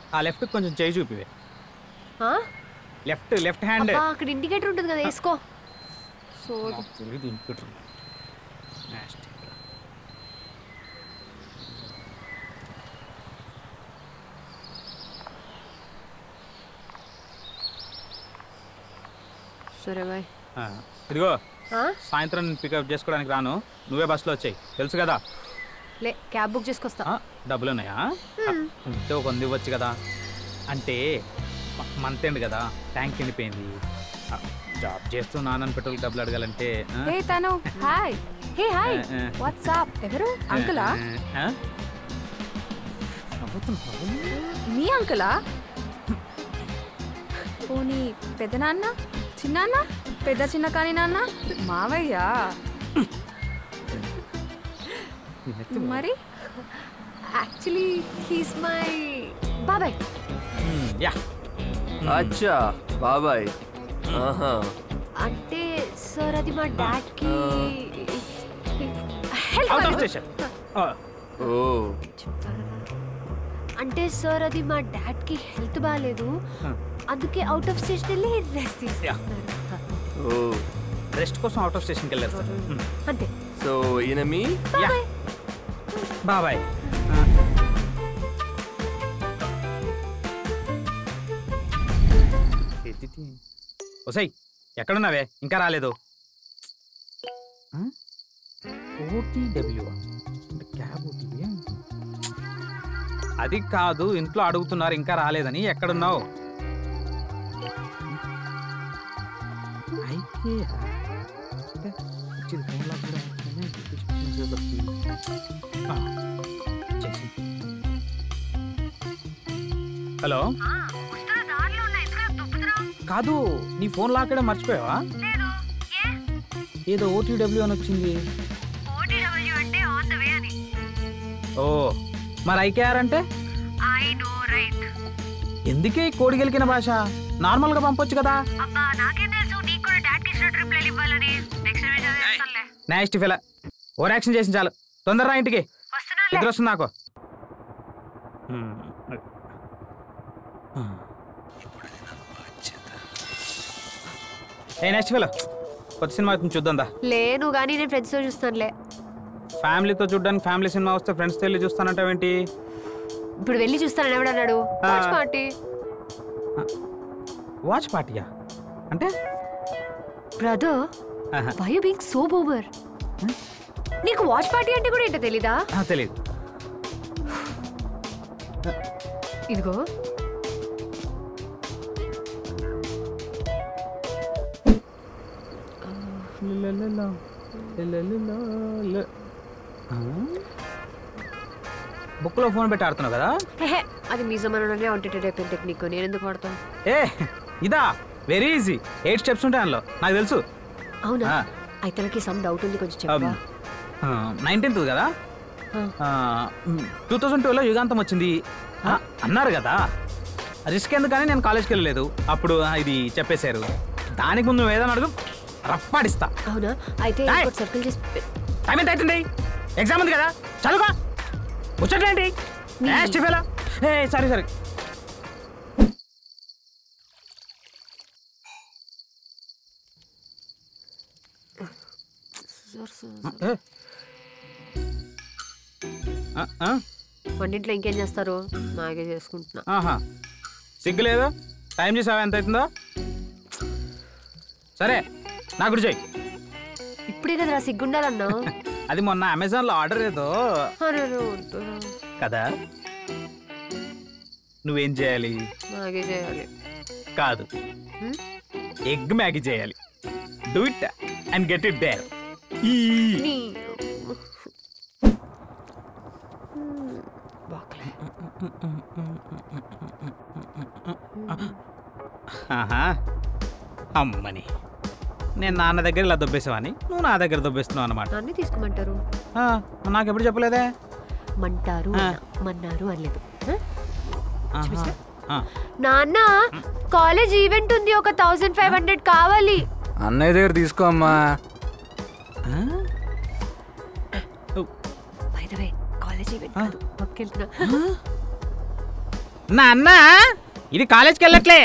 ఆ లెఫ్ట్ కొంచెం చేయి చూపివే ఆ? లెఫ్ట్ లెఫ్ట్ హ్యాండ్ అబ్బా, అక్కడ ఇండికేటర్ ఉంటుంది కదా వేసుకో సో సరే బాయ్ ఇదిగో ఆ? సాయంత్రం పికప్ చేసుకోవడానికి రాను నువ్వే బస్సులో వచ్చాయి తెలుసు కదా లే క్యాబ్ బుక్ చేసుకొస్తా ఆ, డబ్బులు ఉన్నాయా ఉంటే ఒక వంద ఇవ్వచ్చు కదా అంటే మంత్ ఎండ్ కదా ట్యాంక్ ఎండిపోయింది ఆ, జాబ్ చేస్తూ నాన్నని పెట్రోల్ డబ్బులు అడగాలంటే ఆ? హే తను హాయ్ హే హాయ్ ఆ, ఆ. వాట్సాప్ ఎవరు అంకులా ఆ, ఆ? నవ్వుతున్నావు? మీ అంకులా పోనీ పెద్ద నాన్న చిన్నాన్న పెద్ద చిన్న కాని నాన్న మావయ్య ఈ నెత్తి మరి యాక్చువల్లీ హీస్ మై బాబాయ్ మ్మ్, యా అచ్చా బాబాయ్ ఆహా అంటే సార్ అది మా డాడ్ కి అవుట్ ఆఫ్ స్టేషన్ ఓ అంటే సార్ అది మా డాడ్ కి హెల్త్ బాగాలేదు అందుకే అవుట్ ఆఫ్ స్టేషన్ వెళ్ళి రెస్ట్ తీసుకుంటున్నారు ఓ రెస్ట్ కోసం అవుట్ ఆఫ్ స్టేషన్కి వెళ్ళారు సార్ మ్మ్. అంతే సో ఈయన మీ యా బాబాయ్ ఒసై ఎక్కడున్నావే ఇంకా రాలేదు ఓటీడబ్ల్యూ క్యాబ్ ఓటీపీ అది కాదు ఇంట్లో అడుగుతున్నారు ఇంకా రాలేదని ఎక్కడున్నావు ఐకియా అంటే వచ్చింది ఫోన్ లాక్ కూడా అవుతుందని పిచ్చి పిచ్చి మెసేజ్ వస్తుంది. ఆ, చేసింది. హలో కాదు నీ ఫోన్ లాక్కడే మర్చిపోయావా ఏదో ఓటీడబ్ల్యూ అని వచ్చింది ఓ మరి ఐకేఆర్ అంటే ఎందుకే ఈ కోడి గెలికిన భాష నార్మల్ గా పంపొచ్చు కదా నెక్స్ట్ ఫిల ఓవర్ యాక్షన్ చేసి చాలు తొందరరా ఇంటికి నిద్ర వస్తుంది నాకు హ్మ్. ఏ నెక్స్ట్ ఫిల కొత్త సినిమా అవుతుంది చూద్దాందా లేను కానీ నేను ఫ్రెండ్స్ తో చూస్తానులే ఫ్యామిలీతో చూడడానికి ఫ్యామిలీ సినిమా వస్తే ఫ్రెండ్స్తో వెళ్ళి చూస్తానంటావేంటి ఇప్పుడు వెళ్ళి చూస్తాను ఎవడన్నాడు ఆ. వాచ్ పార్టీ వాచ్ పార్టీయా అంటే బ్రదర్ ఆహా. Why you being so boomer నీకు వాచ్ పార్టీ అంటే కూడా ఏంటో తెలీదా ఆ, తెలీదు ఇదిగో బుక్లో ఫోన్ పెట్టి ఆడుతున్నావు కదా హెహె, అది నిజమననే అవుట్ అయిపోయిన టెక్నిక్ నేను ఎందుకు వాడతాను ఏ ఇదా వెరీ ఈజీ ఎయిట్ స్టెప్స్ ఉంటాయి అందులో నాకు తెలుసు అవునా ఆ. అయితే సమ్ డౌట్ ఉంది కొంచెం చెప్పా నైన్టీన్త్ కదా టూ థౌజండ్ టూలో యుగాంతం వచ్చింది ఆ, అన్నారు కదా రిస్క్ ఎందుకని నేను కాలేజ్కి వెళ్ళలేదు అప్పుడు ఆ, ఇది చెప్పేశారు దానికి ముందు నువ్వు ఏదైనా అడుగు రప్పాడిస్తా అవునా అయితే ఏయ్. ఇంకోటి సర్కిల్ చేసి పె- టైం ఎంత అవుతుంది ఎగ్జామ్ ఉంది కదా చదువుకో ముచ్చటేంటి స్టిఫెలా ఏ సరే సరే ఏ. ఆ, ఆ, వంటింట్లో ఇంకేం చేస్తారు నాకే చేసుకుంటున్నా ఆహా సిగ్గు లేదు టైం చూసావా ఎంత అవుతుందో సరే నా గురి చెయ్యి ఇప్పుడే కదరా సిగ్గుండాలన్నా అది మొన్న అమెజాన్లో ఆర్డర్ ఏదో అరే అరే, వద్దురా. కదా నువ్వేం చేయాలి నాకే చేయాలి కాదు హ్మ్? ఎగ్ మ్యాగీ చేయాలి do it and get it there ఈ నీ బాక్లే. ఆహా అమ్మని నేను నాన్న దగ్గర ఇలా దొబ్బేసావని నువ్వు నా దగ్గర దొబ్బేస్తున్నావు అనమాట నన్ను తీసుకోమంటారు నాకు ఎప్పుడు చెప్పలేదే మంటారు ఆ. అన్నా. మన్నారు అనలేదు ఆ? ఆహా. చూపిస్తా? ఆ. నాన్న కాలేజ్ ఈవెంట్ ఉంది ఒక థౌసండ్ ఫైవ్ హండ్రెడ్ కావాలి అన్నయ్య దగ్గర తీసుకో అమ్మా ఆ? By the way college event ఆ. కాదు పబ్కి వెళ్తున్నా నా అన్న ఇది కాలేజ్కి వెళ్ళట్లే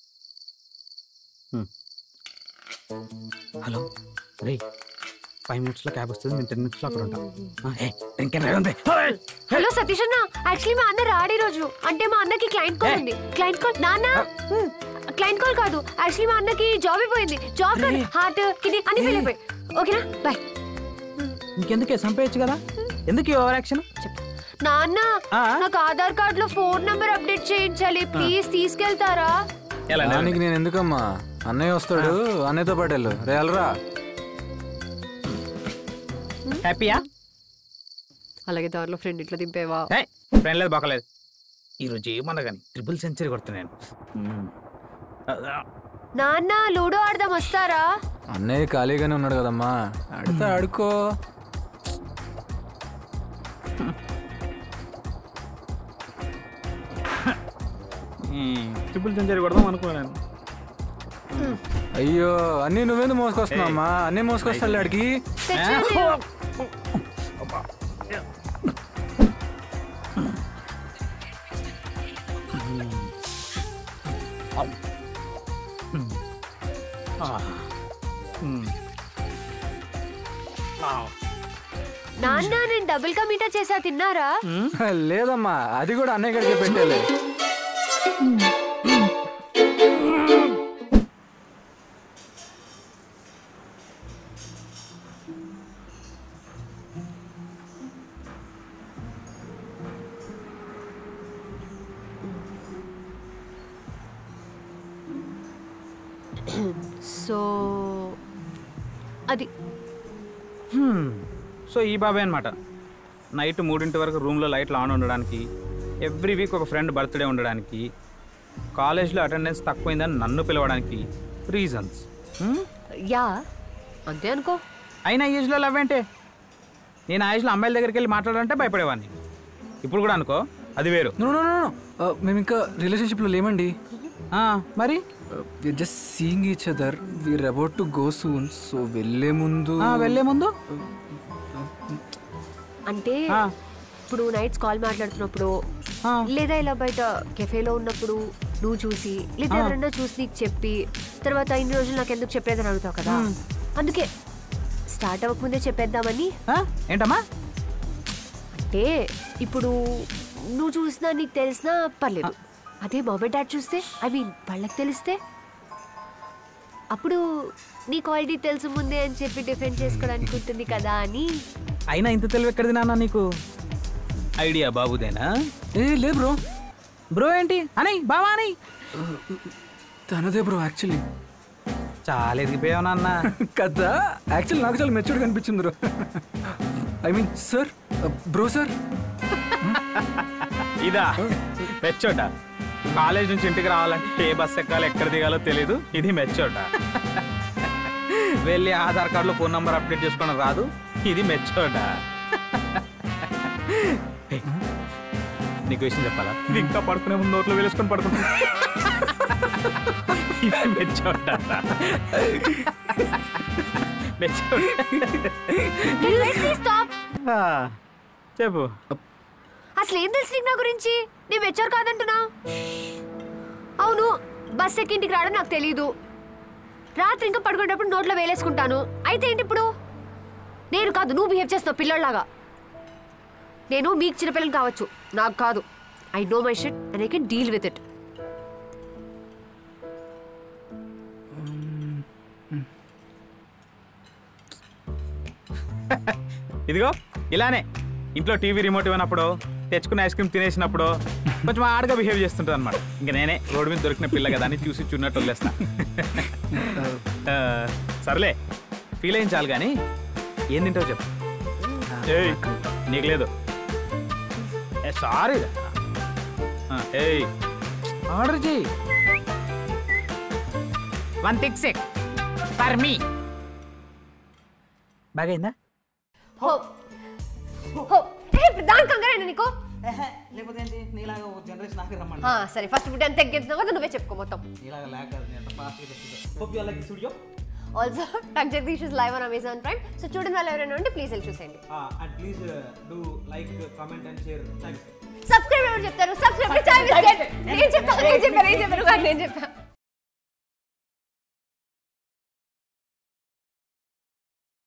హలో రే ఫైవ్ మినిట్స్లో క్యాబ్ వస్తుంది నేను టెన్ మినిట్స్లో అక్కడ ఉంటాను ఆ, ఏ, ఇంకేం రా, ఉంది. హలో సతీష్ అన్న యాక్చువల్లీ మా అన్న రాడి రోజు అంటే మా అన్నకి క్లయింట్ కాల్ ఉంది క్లయింట్ కాల్ నాన్న క్లయింట్ కాల్ కాదు యాక్చువల్లీ మా అన్నకి జాబ్ అయిపోయింది జాబ్ కాదు హార్ట్ కిడ్నీ అన్ని ఫెయిల్ అయిపోయి ఓకేనా బాయ్ ఇంకెందుకే చంపేయచ్చు కదా ఎందుకు ఓవర్ యాక్షన్ నాన్న ఆ? నాకు ఆధార్ కార్డ్ లో ఫోన్ నంబర్ అప్డేట్ చేయించాలి ప్లీజ్ తీసుకెళ్తారా ఎలా దానికి నేను ఎందుకమ్మా అన్నయ్య వస్తాడు అన్నయ్యతో పాటు వెళ్ళు రే వెళ్ళరా హ్యాపీయా అలాగే దారిలో ఫ్రెండ్ ఇట్లా దింపేవా ఫ్రెండ్ లేదు బాగలేదు ఈరోజు ఏమన్నా కానీ ట్రిపుల్ సెంచరీ కొడుతున్నాను నాన్న లూడో ఆడదాం వస్తారా అన్నయ్య ఖాళీగానే ఉన్నాడు కదమ్మా ఆడితే ఆడుకో ట్రిపుల్ సెంచరీ కొడదాం అనుకున్నాను అయ్యో అన్నీ నువ్వేందుకు మోసుకొస్తున్నావమ్మా అన్నీ మోసుకొస్తాడు ఆడికి తెచ్చేయండి. నాన్న నేను డబుల్ కా మీటా చేసా తిన్నారా లేదమ్మా అది కూడా అన్నయ్య గడికి పెట్టేలే సో అది సో ఈ బాబాయ్ అనమాట నైట్ మూడింటి వరకు రూమ్లో లైట్లు ఆన్ ఉండడానికి ఎవ్రీ వీక్ ఒక ఫ్రెండ్ బర్త్డే ఉండడానికి కాలేజ్లో అటెండెన్స్ తక్కువైందని నన్ను పిలవడానికి రీజన్స్ యా అంతే అనుకో అయినా ఈ ఏజ్లో లవ్ ఏంటే నేను ఆ ఏజ్లో అమ్మాయిల దగ్గరికి వెళ్ళి మాట్లాడాలంటే భయపడేవాడిని ఇప్పుడు కూడా అనుకో అది వేరు నో నో నో మేము ఇంకా రిలేషన్షిప్లో లేమండి ఆ, మరి just seeing each other we're about to go soon so వెళ్ళే ముందు ఆ, వెళ్ళే ముందు అంటే ఆ, ఇప్పుడు నైట్స్ కాల్ మాట్లాడుతున్నప్పుడు ఆ. లేదా ఇలా బయట కెఫేలో ఉన్నప్పుడు నువ్వు చూసి లేదా ఆ. ఎవరన్నా చూసి నీకు చెప్పి తర్వాత ఇన్ని రోజులు నాకు ఎందుకు చెప్పలేదని అడుగుతావు కదా అందుకే స్టార్ట్ అవ్వకముందే చెప్పేద్దామని ఆ, ఏంటమ్మా అంటే ఇప్పుడు నువ్వు చూసినా నీకు తెలిసినా పర్లేదు అదే మమ్మీ డాడ్ చూస్తే ఐ మీన్ వాళ్ళకి తెలిస్తే అప్పుడు నీకు ఆల్రెడీ తెలుసు ముందే అని చెప్పి డిఫెండ్ చేసుకోవడానికి ఉంటుంది కదా అని అయినా ఇంత తెలివి ఎక్కడిది నాన్న నీకు ఐడియా బాబుదేనా ఏ లే బ్రో బ్రో ఏంటి అని బావా అని తనదే బ్రో యాక్చువల్లీ చాలా ఎదిగిపోయావు నాన్న కదా యాక్చువల్లీ నాకు చాలా మెచ్యూర్డ్ కనిపించింది bro I mean sir bro sir ఇదా మెచ్చోట కాలేజ్ నుంచి ఇంటికి రావాలంటే ఏ బస్ ఎక్కాలో ఎక్కడ దిగాలో తెలియదు ఇది మెచ్చోట వెళ్ళి ఆధార్ కార్డులో ఫోన్ నంబర్ అప్డేట్ చేసుకోవడం రాదు ఇది మెచ్చోట ఏయ్, నీకు విషయం చెప్పాలా ఇది ఇంకా పడుకునే ముందు నోట్లో వేసుకొని పడుకుంటా ఇది మెచ్చోట మెచ్చోట స్టాప్ ఆ, చెప్పు అసలు ఏం తెలుసు నీకు నా గురించి నీ మెచ్చర్ కాదంటున్నా అవును బస్ ఎక్కి ఇంటికి రావడం నాకు తెలియదు రాత్రి ఇంకా పడుకునేటప్పుడు నోట్లో వేలేసుకుంటాను అయితే ఏంటి ఇప్పుడు నేను కాదు నువ్వు బిహేవ్ చేస్తున్నావు పిల్లల్లాగా నేను మీకు చిన్నపిల్లలు కావచ్చు నాకు కాదు I know my shit and I can deal with it ఇదిగో ఇలానే ఇంట్లో టీవీ రిమోట్ ఇవ్వనప్పుడు తెచ్చుకున్న ఐస్ క్రీమ్ తినేసినప్పుడు కొంచెం ఆడగా బిహేవ్ చేస్తుంటుంది అనమాట ఇంకా నేనే రోడ్డు మీద దొరికిన పిల్ల కదా అని చూసి చున్నట్టు వదిలేస్తా ఆ, సర్లే ఫీల్ అయ్యింది చాలు కానీ ఏం తింటావు చెప్పు ఏయ్ నీకు లేదు ఏ సారీ ఏయ్ ఆర్డర్ చేయి one thick shake for me బాగైందా హో హో ఏ దాని కంగారేనా నీకు లేకపోతే ఏంటి నీలాగా జనరేషన్ ఆఖరి రమ్మండి ఆ, సరే ఫస్ట్ ఫుడ్ ఎంత ఎగ్గెత్తున్నావు కదా నువ్వే చెప్పుకో మొత్తం నీలాగా లేక ఎంత ఫాస్ట్గా చెప్తుందో hope you like studio also Tuck Jagadish is live on Amazon Prime so చూడని వాళ్ళు ఎవరైనా ఉంటే ప్లీజ్ వెళ్ళి చూసేయండి and please do like comment and share thanks subscribe ఎవరు చెప్తారు సబ్స్క్రైబ్ నేను చెప్తాను నేను చెప్పాను నేను చెప్పాను నేను చెప్పాను